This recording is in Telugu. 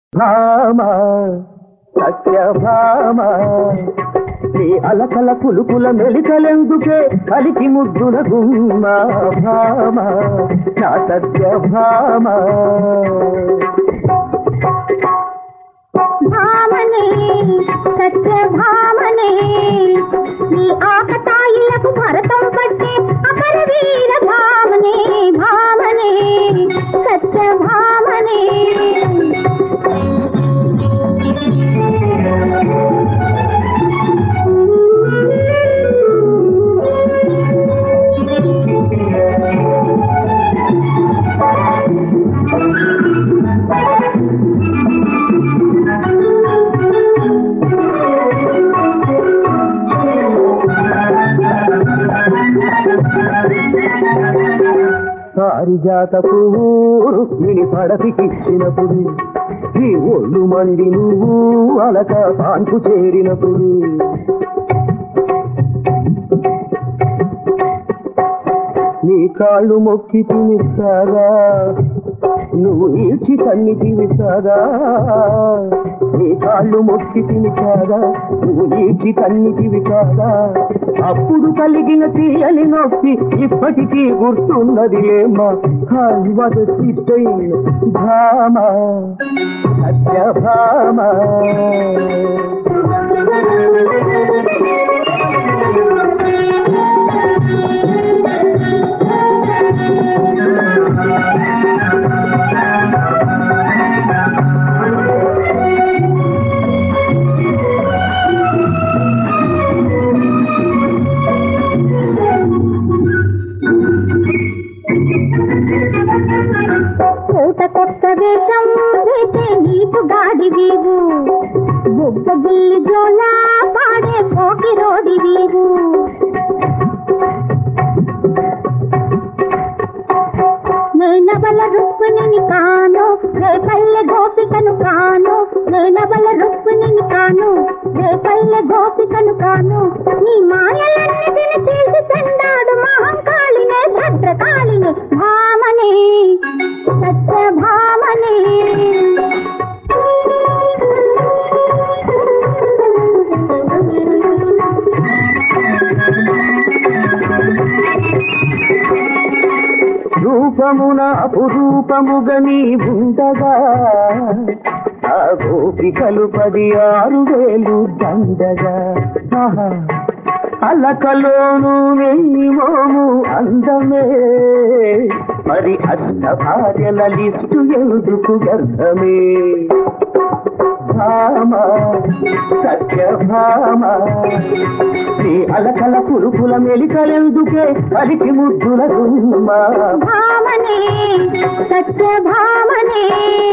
భామ సత్యభామ నీ అలకల పులుపుల మెలికలెందుకే కలికి ముద్దుల గుమ్మ భామ నా సత్యభామ భామనే సత్య భామనే నీ ఆకతాయిలకు భరతం పట్టే అపర వీర భామనే భామనే సత్య భామనే పారిజాత పువ్వు రుక్మిణి పడపికిచ్చినప్పుడు నీ ఒళ్ళు మండి నువ్వు అలక పాన్పు చేరినప్పుడు నీ కాళ్ళు మొక్కి తినిస్తారా నువ్వు ఈడ్చి తన్ని తినిస్తారా నీ కాళ్ళు మొక్కి తినిస్తారా నువ్వు ఈడ్చి తన్ని తినిస్తారా అప్పుడు కలిగిన తీయని నొప్పి ఇప్పటికీ గుర్తున్నది ఏమా భామ సత్యభామ పూట కొత్త వేషం వేసే నీకు గాడి వీవు బొగ్గ గిల్లి జోలా పాడే పోకి రోడి వీవు నేనబల రుక్మిణిని కాను రేపల్లె గోపికను కాను నేనబల రుక్మిణిని కాను రేపల్లె గోపికను కాను నీ మాయలన్నిటిని తీసి చెందాడు మహంకాళినే భద్రకాళిని భామనే సత్య భామనే రూపమున అపురూపముగా నీ ఉండగా ఆ గోపికలు పది ఆరు వేలు దండగా ఆహా, అలకలోను వెయ్యి మోము అందమే మరి అష్ట భార్యల లిస్టు ఎందుకు గర్భమే భామ సత్యభామ నీ అలకల పురుపుల మెలికలెందుకే కలికి ముద్దుల గుమ్మ భామనే సత్య భామనే